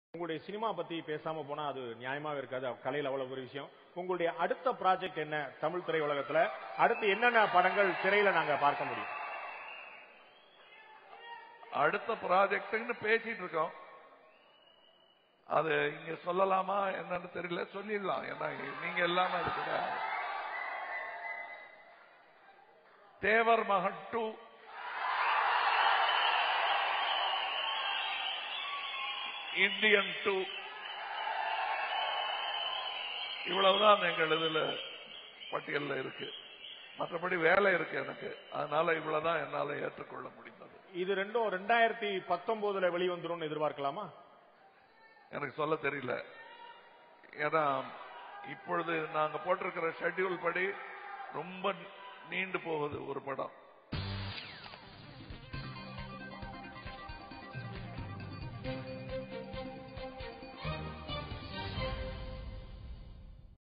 உங்களுடைய சினிமா பத்தி பேசாம போனா அது நியாயமாவே இருக்காது கலையில் அவ்வளவு ஒரு விஷயம் உங்களுடைய அடுத்த ப்ராஜெக்ட் என்ன தமிழ் திரையுலகத்துல அடுத்து என்னென்ன படங்கள் திரையில நாங்க பார்க்க முடியும் அடுத்த ப்ராஜெக்ட்னு பேசிட்டு இருக்கோம் அது இங்க சொல்லலாமா என்னன்னு தெரியல சொல்லிடலாம் ஏன்னா நீங்க எல்லாமே இருக்குதா தேவர் மகன் டூ இந்தியன் டூ இவ்வளவுதான் எங்கள் இதுல பட்டியல்ல இருக்கு மற்றபடி வேலை இருக்கு எனக்கு அதனால இவ்வளவுதான் என்னால ஏற்றுக்கொள்ள முடிந்தது இது ரெண்டும் ரெண்டாயிரத்தி பத்தொன்பதுல வெளிவந்துரும் எதிர்பார்க்கலாமா எனக்கு சொல்ல தெரியல ஏன்னா இப்பொழுது நாங்க போட்டிருக்கிற ஷெட்யூல் படி ரொம்ப நீண்டு போகுது ஒரு படம்